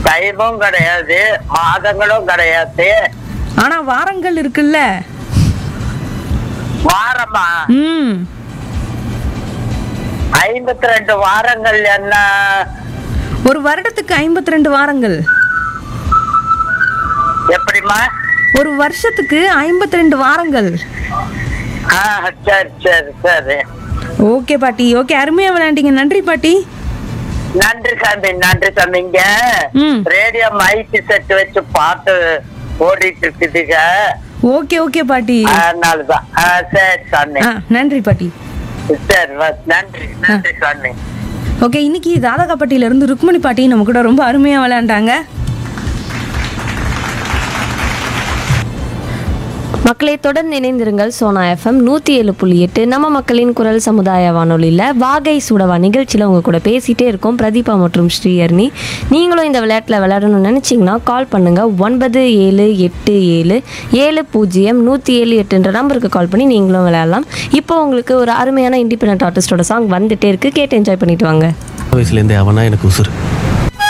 டைமும் கிடையாது மாதங்களும் கிடையாது ஆனா வாரங்கள் இருக்குல்ல வாரமா ம் ஐம்பத்தி ரெண்டு வாரங்கள் என்ன ஒரு வருடத்துக்கு ஐம்பத்தி ரெண்டு வாரங்கள் எப்படிம்மா ஒரு வருஷத்துக்கு ஐம்பத்தி ரெண்டு வாரங்கள் ஆ சரி சரி சரி ஓகே பாட்டி ஓகே அருமையா விளையாண்டீங்க நன்றி பாட்டி நன்றி சாமி நன்றி சாமி இங்க ம். ரேடியோ மைக்கு செட் வச்சு பாட்டு ஓடிட்டு இருக்குதுங்க ஓகே ஓகே பாட்டி அதனாலதான் ஆ, சரி சாமி ஆ நன்றி பாட்டி சரி வ- நன்றி நன்றி சாமி ஓகே இன்னைக்கு தாதகாப்பட்டியில இருந்து ருக்மணி பாட்டி நம்ம கூட ரொம்ப அருமையா விளையாண்டாங்க மக்களை தொடர்ந்து இணைந்திருங்கள் சோனா எஃப்எம் நூற்றி ஏழு புள்ளி எட்டு நம்ம மக்களின் குரல் சமுதாய வானொலியில் வாகை சுடவா நிகழ்ச்சியில் உங்க கூட பேசிட்டே இருக்கோம் பிரதீபா மற்றும் ஸ்ரீஹர்னி நீங்களும் இந்த விளையாட்டில் விளையாடணும்னு நினச்சிங்கன்னா கால் பண்ணுங்க ஒன்பது ஏழு எட்டு ஏழு ஏழு பூஜ்ஜியம் நூற்றி ஏழு எட்டுன்ற நம்பருக்கு கால் பண்ணி நீங்களும் விளையாடலாம் இப்போ உங்களுக்கு ஒரு அருமையான இண்டிபெண்ட் ஆர்டிஸ்டோட சாங் வந்துட்டே இருக்கு கேட்டு என்ஜாய் பண்ணிட்டு வாங்க வயசுலேருந்தே அவனா எனக்கு உசுறு